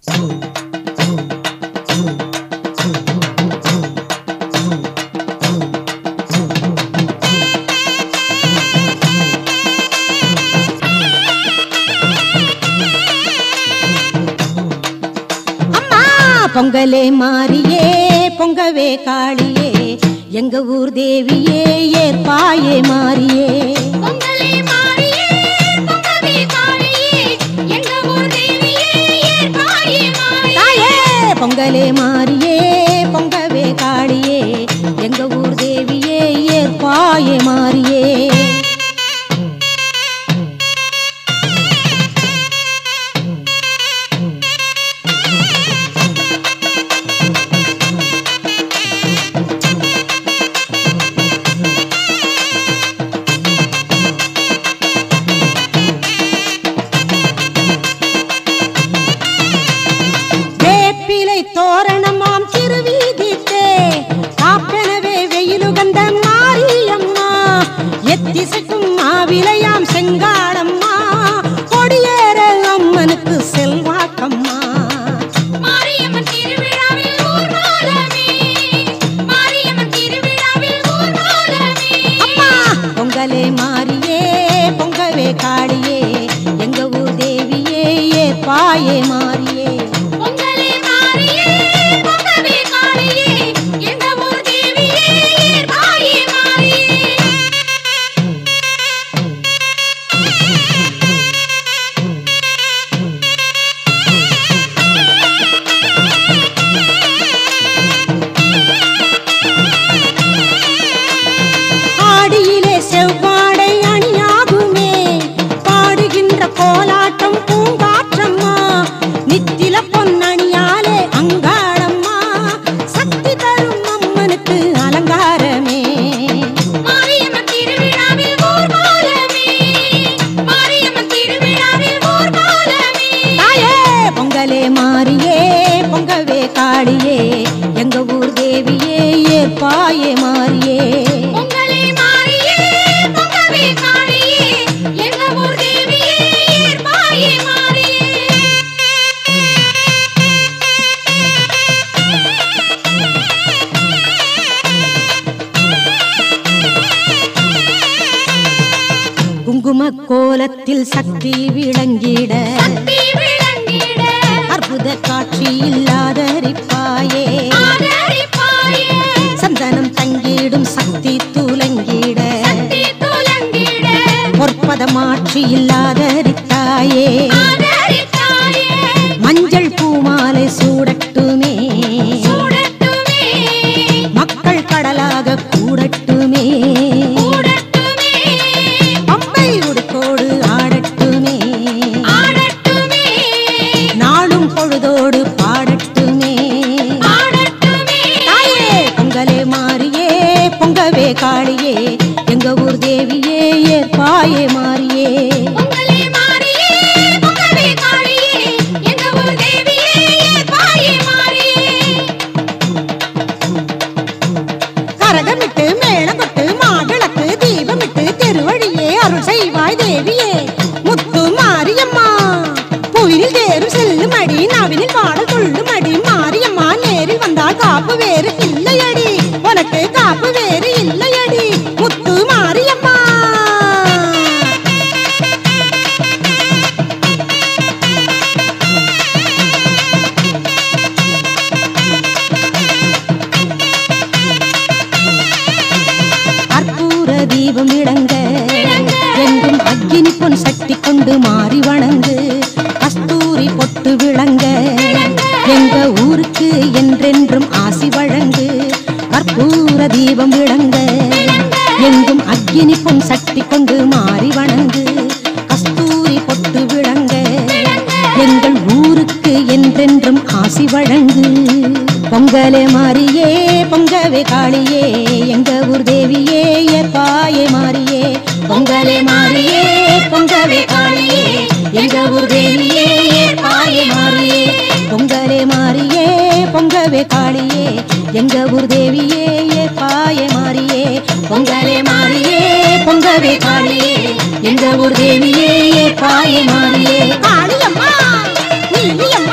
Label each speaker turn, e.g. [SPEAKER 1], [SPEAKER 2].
[SPEAKER 1] அம்மா பொங்கலே மாறியே பொங்கவே காளியே எங்க ஊர் தேவியே ஏற்பாயே மாறியே
[SPEAKER 2] பொங்கலே மாறியே பொங்கவே காளியே எங்க ஊர் தேவியே ஏற்பாயே மாறியே
[SPEAKER 1] தாயே பொங்கலே மாறியே பொங்கவே காளியே எங்க ஊர் தேவியே ஏற்பாயே மாறியே வேப்பிலை தோரணமாம் திருவீதிக்கே காப்பெனவே வெயிலுகந்த மாரியம்மா எத்திசைக்கும் மாவிலையாம் செங்காளம்மா கொடியேற அம்மனுக்கு செல்வாக்கம்மா
[SPEAKER 2] மாரியம்மன் திருவிழாவில் ஊர்வலமே மாரியம்மன் திருவிழாவில் ஊர்வலமே
[SPEAKER 1] அம்மா பொங்கலே மாறியே பொங்கவே காளியே எங்க ஊர் தேவியே ஏற்பாயே மாறியே
[SPEAKER 2] பொங்கலே மாறியே பொங்கவே காளியே எங்க ஊர் தேவியே ஏற்பாயே மாறியே
[SPEAKER 1] ஆடியிலே செவ்வாடை அணியாகுமே பாடுகின்ற கோலாட்டம் பூங்காற்றம்மா நித்தில பொன்னணியாலே அங்காளம்மா சக்தி தரும் அம்மனுக்கு அலங்காரமே
[SPEAKER 2] மாரியம்மன் திருவிழாவில் ஊர்வலமே மாரியம்மன் திருவிழாவில் ஊர்வலமே
[SPEAKER 1] தாயே பொங்கலே மாறியே பொங்கவே காளியே எங்க ஊர் தேவியே ஏற்பாயே மாறியே
[SPEAKER 2] பொங்கலே மாறியே பொங்கவே காளியே எங்க ஊர் தேவியே ஏற்பாயே மாறியே
[SPEAKER 1] குங்கும கோலத்தில் சக்தி விளங்கிட
[SPEAKER 2] சக்தி விளங்கிட
[SPEAKER 1] அற்புத காட்சி இல்லாதரிப்பாயே
[SPEAKER 2] ஆதரிப்பாயே
[SPEAKER 1] சந்தனம் தங்கிடும் சக்தி துலங்கிட
[SPEAKER 2] சக்தி துலங்கிட
[SPEAKER 1] பொற்பதமாட்சி இல்லாதரித்தாயே
[SPEAKER 2] ஆதரித்தாயே
[SPEAKER 1] மஞ்சள் பூமாலை சூடட்டுமே
[SPEAKER 2] சூடட்டுமே
[SPEAKER 1] மக்கள் கடலாக கூடட்டுமே
[SPEAKER 2] கூடட்டுமே
[SPEAKER 1] அம்பை உடுக்கோடு ஆடட்டுமே
[SPEAKER 2] ஆடட்டுமே
[SPEAKER 1] நாளும் பொழுதோடு பாடட்டுமே
[SPEAKER 2] ஆடட்டுமே
[SPEAKER 1] தாயே பொங்கலே மாறியே பொங்கவே காளியே எங்க ஊர் தேவியே ஏற்பாயே மாறியே
[SPEAKER 2] பொங்கலே மாறியே பொங்கவே காளியே எங்க ஊர் தேவியே ஏற்பாயே மாறியே
[SPEAKER 1] கரகமிட்டு மேளமிட்டு மாவிளக்கு தீபமிட்டு திருவழியே அருள் செய்வாய் தேவியே முத்து மாரியம்மா புவினில் தேரும் செல்லும் அடி நாவினில் பாடல் கொள்ளும் அடி மாரியம்மா நேரில் வந்தால் காப்பு வேறு இல்லையடி உனக்கு காப்பு வேறு இல்லையடி முத்து மாரியம்மா கற்பூர தீபம் இளங்க எங்கும் அக்கினி பொன் சக்தி கொண்டு மாறி வணங்கு கஸ்தூரி பொட்டு விளங்க எங்க ஊருக்கு என்றென்றும் ஆசி வழங்கு கற்பூர தீபம் விளங்க எங்கும் அக்கினி பொன் சக்தி கொண்டு மாறி வணங்கு கஸ்தூரி பொட்டு விளங்க எங்கள் ஊருக்கு என்றென்றும் ஆசி வழங்கு பொங்கலே மாறியே பொங்கவே காளியே எங்க ஊர் தேவியே ஏற்பாயே மாறியே பொங்கலே மாறியே பொங்கவே காளியே எங்க ஊர் தேவியே ஏற்பாயே மாறியே பொங்கலே மாறியே பொங்கவே காளியே எங்க ஊர் தேவியே ஏற்பாயே மாறியே பொங்கலே மாறியே பொங்கவே காளியே எங்க ஊர் தேவியே ஏற்பாயே மாறியே காளியம்மா நீ